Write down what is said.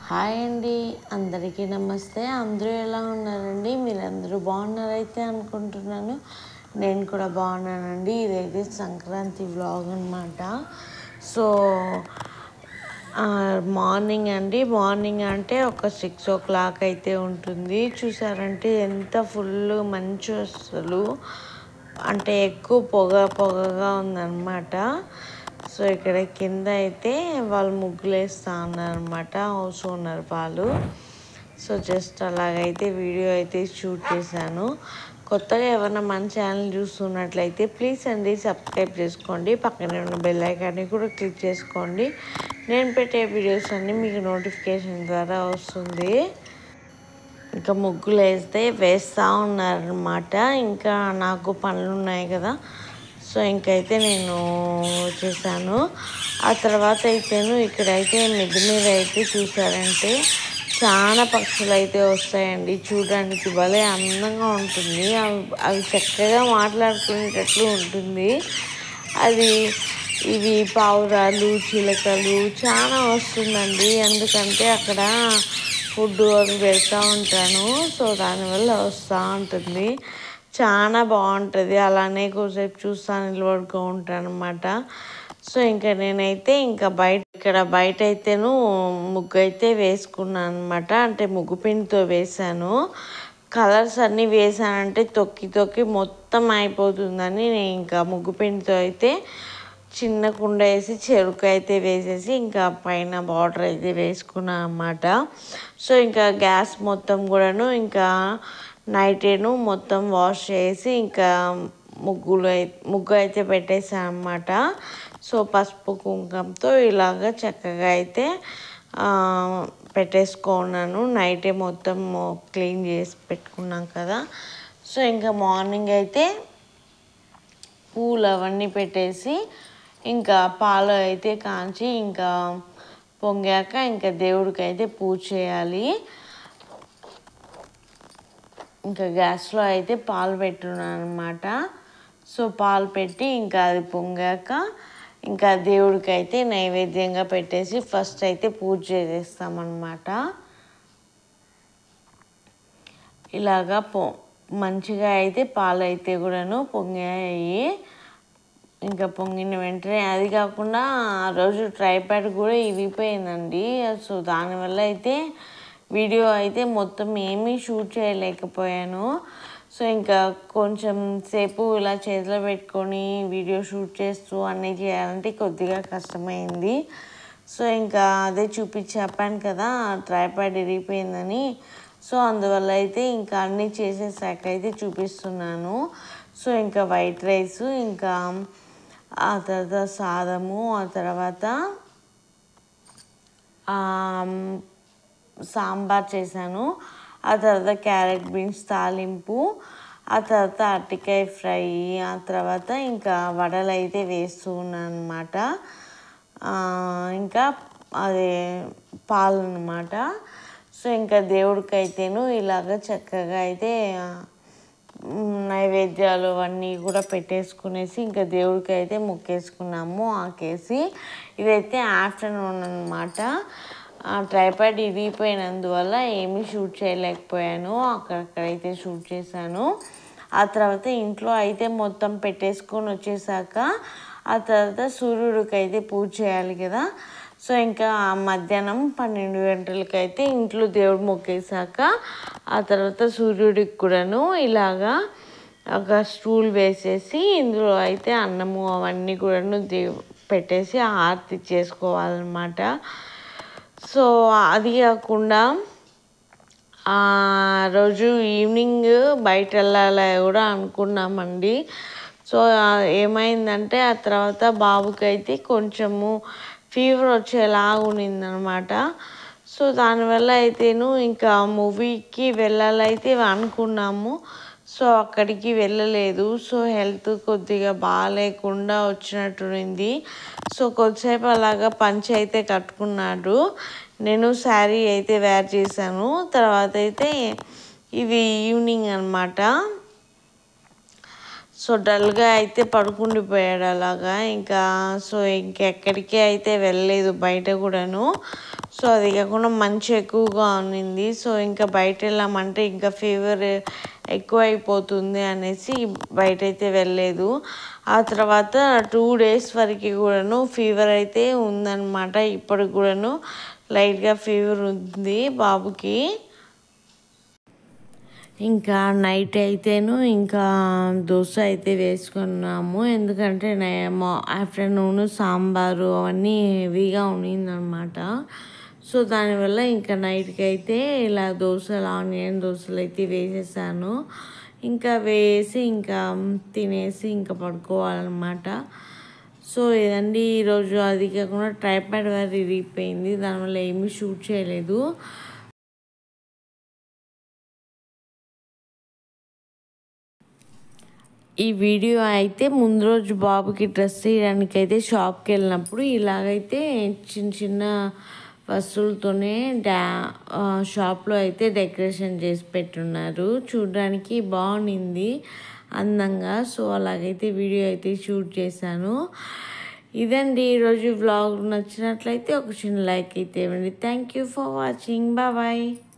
hi అండి అందరికీ నమస్తే అందరూ ఎలా ఉన్నారండి మీరందరూ బాగున్నారైతే అనుకుంటున్నాను నేను కూడా బాగున్నానండి ఇదైతే సంక్రాంతి వ్లాగ్ అనమాట సో ఆ, మార్నింగ్ అండి మార్నింగ్ అంటే ఒక సిక్స్ ఓ క్లాక్ అయితే ఉంటుంది చూసారంటే ఎంత ఫుల్ మంచు అసలు అంటే ఎక్కువ పొగ పొగగా ఉందన్నమాట సో ఇక్కడ కింద అయితే వాళ్ళు ముగ్గులు వేస్తూ ఉన్నారనమాట హౌస్ ఓనర్ వాళ్ళు సో జస్ట్ అలాగైతే వీడియో అయితే షూట్ చేశాను కొత్తగా ఎవరైనా మన ఛానల్ చూస్తున్నట్లయితే ప్లీజ్ అండి సబ్స్క్రైబ్ చేసుకోండి పక్కనే ఉన్న బెల్ ఐకాన్ని కూడా క్లిక్ చేసుకోండి నేను పెట్టే వీడియోస్ అన్నీ మీకు నోటిఫికేషన్ ద్వారా వస్తుంది ఇంకా ముగ్గులు వేస్తే వేస్తూ ఉన్నారనమాట ఇంకా నాకు పనులు ఉన్నాయి కదా సో ఇంకైతే నేను వచ్చేసాను ఆ తర్వాత అయితేను ఇక్కడైతే మిద్ది మీద అయితే చూసారంటే చాలా పక్షులు అయితే వస్తాయండి చూడడానికి భలే అందంగా ఉంటుంది అవి అవి చక్కగా మాట్లాడుకునేటట్లు ఉంటుంది అది ఇవి పావురాలు చిలకలు చాలా వస్తుందండి ఎందుకంటే అక్కడ ఫుడ్ అవి పెడతా ఉంటాను సో దానివల్ల వస్తూ ఉంటుంది చాలా బాగుంటుంది అలానే కొద్దిసేపు చూస్తా నిలబడుకో ఉంటాను అనమాట సో ఇంకా నేనైతే ఇంకా బయట ఇక్కడ బయట అయితేను ముగ్గు అయితే వేసుకున్నాను అనమాట అంటే ముగ్గు పిండితో వేశాను కలర్స్ అన్నీ వేసానంటే తొక్కి తొక్కి మొత్తం అయిపోతుందని నేను ఇంకా ముగ్గు పిండితో అయితే చిన్న కుండ వేసి చెరుకు అయితే వేసేసి ఇంకా పైన బార్డర్ అయితే వేసుకున్నాను అన్నమాట సో ఇంకా గ్యాస్ మొత్తం కూడాను ఇంకా నైటేను మొత్తం వాష్ చేసి ఇంకా ముగ్గులు అయి ముగ్గు అయితే పెట్టేసాను అనమాట సో పసుపు కుంకంతో ఇలాగ చక్కగా అయితే ఆ, పెట్టేసుకున్నాను నైటే మొత్తం క్లీన్ చేసి పెట్టుకున్నాం కదా సో ఇంకా మార్నింగ్ అయితే పూలు అవన్నీ పెట్టేసి ఇంకా పాలు అయితే కాంచి ఇంకా పొంగాక ఇంకా దేవుడికి అయితే పూజ చేయాలి ఇంకా గ్యాస్లో అయితే పాలు పెట్టున్నాను అనమాట సో పాలు పెట్టి ఇంకా అది పొంగాక ఇంకా దేవుడికి అయితే నైవేద్యంగా పెట్టేసి ఫస్ట్ అయితే పూజ చేసేస్తామన్నమాట ఇలాగా పొ మంచిగా అయితే పాలు అయితే కూడాను పొంగాయి ఇంకా పొంగిన వెంటనే అది కాకుండా ఆ రోజు ట్రైప్యాడ్ కూడా ఇరిగిపోయిందండి సో దానివల్ల అయితే వీడియో అయితే మొత్తం ఏమీ షూట్ చేయలేకపోయాను సో ఇంకా కొంచెం సేపు ఇలా చేతిలో పెట్టుకొని వీడియో షూట్ చేస్తూ అన్నీ చేయాలంటే కొద్దిగా కష్టమైంది సో ఇంకా అదే చూపించి చెప్పాను కదా ట్రైప్యాడ్ ఇరిగిపోయిందని సో అందువల్ల అయితే ఇంకా అన్నీ చేసేసాక అయితే చూపిస్తున్నాను సో ఇంకా వైట్ రైస్ ఇంకా ఆ తర్వాత సాదము ఆ తర్వాత ఆ, సాంబార్ చేశాను ఆ తర్వాత క్యారెట్ బీన్స్ తాలింపు ఆ తర్వాత అరటికాయ ఫ్రై ఆ తర్వాత ఇంకా వడలు అయితే వేస్తూ ఉన్నాను అనమాట ఇంకా అదే పాలు అనమాట సో ఇంకా దేవుడికి అయితేను ఇలాగ చక్కగా అయితే మ్, నైవేద్యాలు అవన్నీ కూడా పెట్టేసుకునేసి ఇంకా దేవుడికి అయితే మొక్కేసుకున్నాము ఆకేసి ఇదైతే ఆఫ్టర్నూన్ అనమాట ట్రైపాడ్ ఇరిగిపోయినందువల్ల ఏమీ షూట్ చేయలేకపోయాను అక్కడక్కడైతే షూట్ చేశాను ఆ తర్వాత ఇంట్లో అయితే మొత్తం పెట్టేసుకొని వచ్చేసాక ఆ తర్వాత సూర్యుడికి అయితే పూజ చేయాలి కదా సో ఇంకా మధ్యాహ్నం పన్నెండు గంటలకి అయితే ఇంట్లో దేవుడు మొక్కేసాక ఆ తర్వాత సూర్యుడికి కూడాను ఇలాగా ఒక స్టూల్ వేసేసి ఇందులో అయితే అన్నము అవన్నీ కూడాను దేవు పెట్టేసి హారతి చేసుకోవాలన్నమాట సో అది కాకుండా ఆ రోజు ఈవినింగ్ బయట వెళ్ళాలి కూడా అనుకున్నామండి సో ఆ ఏమైందంటే ఆ తర్వాత బాబుకి అయితే కొంచెము ఫీవర్ వచ్చేలాగా ఉన్నిందనమాట సో దానివల్ల అయితేను ఇంకా మూవీకి వెళ్ళాలైతే అనుకున్నాము సో అక్కడికి వెళ్ళలేదు సో హెల్త్ కొద్దిగా బాగాలేకుండా వచ్చినట్టుంది సో కొద్దిసేపు అలాగా పంచి అయితే కట్టుకున్నాడు నేను శారీ అయితే వేర్ చేశాను తర్వాత అయితే ఇది ఈవినింగ్ అనమాట సో డల్గా అయితే పడుకుండిపోయాడు అలాగా ఇంకా సో ఇంకెక్కడికి అయితే వెళ్ళలేదు బయట కూడాను సో అది కాకుండా మంచు ఎక్కువగా ఉన్నింది సో ఇంకా బయట వెళ్ళామంటే ఇంకా ఫీవర్ ఎక్కువ అయిపోతుంది అనేసి బయట అయితే వెళ్ళలేదు ఆ తర్వాత టూ డేస్ వరకు కూడాను ఫీవర్ అయితే ఉందన్నమాట ఇప్పటికి కూడాను లైట్గా ఫీవర్ ఉంది బాబుకి ఇంకా నైట్ అయితేను ఇంకా దోశ అయితే వేసుకున్నాము ఎందుకంటే నేమో ఆఫ్టర్నూన్ సాంబారు అవన్నీ హెవీగా ఉన్నిందనమాట సో దానివల్ల ఇంకా నైట్కి అయితే ఇలా దోశలు ఆనియన్ దోశలు అయితే వేసేసాను ఇంకా వేసి ఇంకా తినేసి ఇంకా పడుకోవాలన్నమాట సో ఇదండి ఈరోజు అది కాకుండా ట్రైపాడ్ వారి ఇరిగిపోయింది దానివల్ల ఏమీ షూట్ చేయలేదు ఈ వీడియో అయితే ముందు రోజు బాబుకి డ్రెస్ తీయడానికి అయితే షాప్కి వెళ్ళినప్పుడు ఇలాగైతే చిన్న చిన్న వస్తువులతోనే డా షాప్లో అయితే డెకరేషన్ చేసి పెట్టున్నారు చూడడానికి బాగుంది అందంగా సో అలాగైతే వీడియో అయితే షూట్ చేశాను ఇదండి ఈరోజు వ్లాగ్ నచ్చినట్లయితే ఒక చిన్న లైక్ అయితే ఇవ్వండి thank you for watching bye